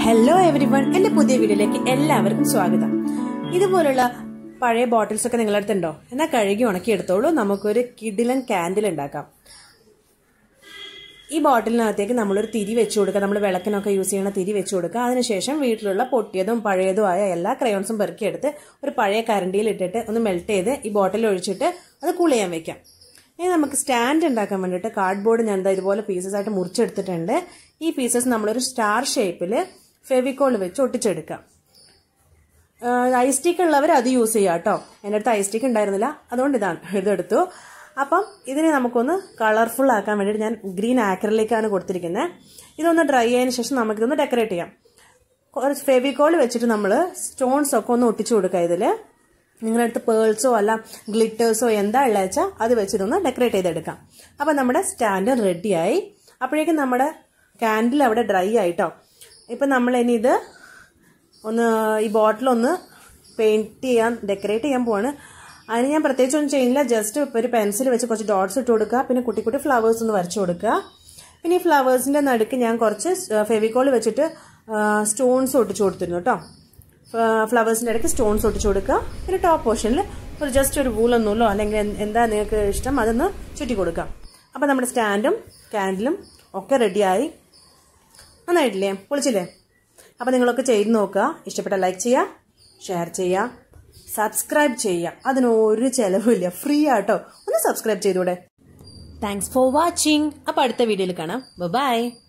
hello every one എന്റെ പുതിയ വീഡിയോയിലേക്ക് എല്ലാവർക്കും സ്വാഗതം ഇതുപോലുള്ള പഴയ ബോട്ടിൽസ് ഒക്കെ നിങ്ങളുടെ അടുത്തുണ്ടോ എന്നാൽ കഴുകി ഉണക്കി എടുത്തോളൂ നമുക്കൊരു കിഡിലൻ കാൻഡിൽ ഉണ്ടാക്കാം ഈ ബോട്ടിലിനകത്തേക്ക് നമ്മളൊരു തിരി വെച്ച് കൊടുക്കുക നമ്മൾ വിളക്കിനൊക്കെ യൂസ് ചെയ്യുന്ന തിരി വെച്ച് കൊടുക്കുക അതിനുശേഷം വീട്ടിലുള്ള പൊട്ടിയതും പഴയതും ആയ എല്ലാ ക്രയോൺസും പെറുക്കിയെടുത്ത് ഒരു പഴയ കരണ്ടിയിൽ ഇട്ടിട്ട് ഒന്ന് മെൽറ്റ് ചെയ്ത് ഈ ബോട്ടിൽ ഒഴിച്ചിട്ട് അത് കൂൾ ചെയ്യാൻ വെക്കാം ഇനി നമുക്ക് സ്റ്റാൻഡ് ഉണ്ടാക്കാൻ വേണ്ടിയിട്ട് കാർഡ്ബോർഡ് ഞാൻ ദാ ഇതുപോലെ പീസസ് ആയിട്ട് മുറിച്ചെടുത്തിട്ടുണ്ട് ഈ പീസസ് നമ്മളൊരു സ്റ്റാർ ഷേപ്പിൽ ഫെവിക്കോൾ വെച്ച് ഒട്ടിച്ചെടുക്കാം ഐ സ്റ്റിക്ക് ഉള്ളവർ അത് യൂസ് ചെയ്യാം കേട്ടോ എൻ്റെ അടുത്ത് ഐ സ്റ്റിക്ക് ഉണ്ടായിരുന്നില്ല അതുകൊണ്ട് ഇതാണ് ഇതെടുത്തു അപ്പം ഇതിനെ നമുക്കൊന്ന് കളർഫുൾ ആക്കാൻ വേണ്ടിയിട്ട് ഞാൻ ഗ്രീൻ ആക്രലിലേക്കാണ് കൊടുത്തിരിക്കുന്നത് ഇതൊന്ന് ഡ്രൈ ആയതിനു ശേഷം നമുക്കിതൊന്ന് ഡെക്കറേറ്റ് ചെയ്യാം കുറച്ച് ഫെവിക്കോൾ വെച്ചിട്ട് നമ്മൾ സ്റ്റോൺസ് ഒക്കെ ഒന്ന് ഒട്ടിച്ചു കൊടുക്കുക ഇതിൽ നിങ്ങളുടെ അടുത്ത് പേൾസോ അല്ല ഗ്ലിറ്റേഴ്സോ എന്താ ഉള്ളത് വെച്ചാൽ അത് വെച്ചിട്ടൊന്ന് ഡെക്കറേറ്റ് ചെയ്തെടുക്കാം അപ്പം നമ്മുടെ സ്റ്റാൻഡ് റെഡിയായി അപ്പോഴേക്കും നമ്മുടെ കാൻഡിൽ അവിടെ ഡ്രൈ ആയിട്ടോ ഇപ്പം നമ്മൾ ഇനി ഇത് ഒന്ന് ഈ ബോട്ടിലൊന്ന് പെയിൻറ്റ് ചെയ്യാൻ ഡെക്കറേറ്റ് ചെയ്യാൻ പോവാണ് അതിന് ഞാൻ പ്രത്യേകിച്ച് ഒന്നും ചെയ്യുന്നില്ല ജസ്റ്റ് ഒരു പെൻസിൽ വെച്ച് കുറച്ച് ഡോട്ട്സ് ഇട്ട് കൊടുക്കുക പിന്നെ കുട്ടി കുട്ടി ഫ്ലവേഴ്സ് ഒന്ന് വരച്ചു കൊടുക്കുക പിന്നെ ഈ ഫ്ലവേഴ്സിൻ്റെ നടുക്ക് ഞാൻ കുറച്ച് ഫെവിക്കോൾ വെച്ചിട്ട് സ്റ്റോൺസ് ഒട്ടിച്ചു കൊടുത്തിരുന്നു കേട്ടോ ഫ്ലവേഴ്സിൻ്റെ ഇടയ്ക്ക് സ്റ്റോൺസ് ഒട്ടിച്ചു കൊടുക്കുക പിന്നെ ടോപ്പ് പോർഷനിൽ ഒരു ജസ്റ്റ് ഒരു വൂളൊന്നുമല്ലോ അല്ലെങ്കിൽ എന്താ നിങ്ങൾക്ക് ഇഷ്ടം അതൊന്ന് ചുറ്റി കൊടുക്കാം അപ്പോൾ നമ്മുടെ സ്റ്റാൻഡും കാൻഡിലും ഒക്കെ റെഡിയായി നന്നായിട്ടില്ലേ പൊളിച്ചില്ലേ അപ്പോൾ നിങ്ങളൊക്കെ ചെയ്ത് നോക്കുക ഇഷ്ടപ്പെട്ട ലൈക്ക് ചെയ്യുക ഷെയർ ചെയ്യുക സബ്സ്ക്രൈബ് ചെയ്യുക അതിന് ഒരു ചിലവില്ല ഫ്രീ ആട്ടോ ഒന്ന് സബ്സ്ക്രൈബ് ചെയ്തൂടെ താങ്ക്സ് ഫോർ വാച്ചിങ് അപ്പോൾ അടുത്ത വീഡിയോയിൽ കാണാം ബൈ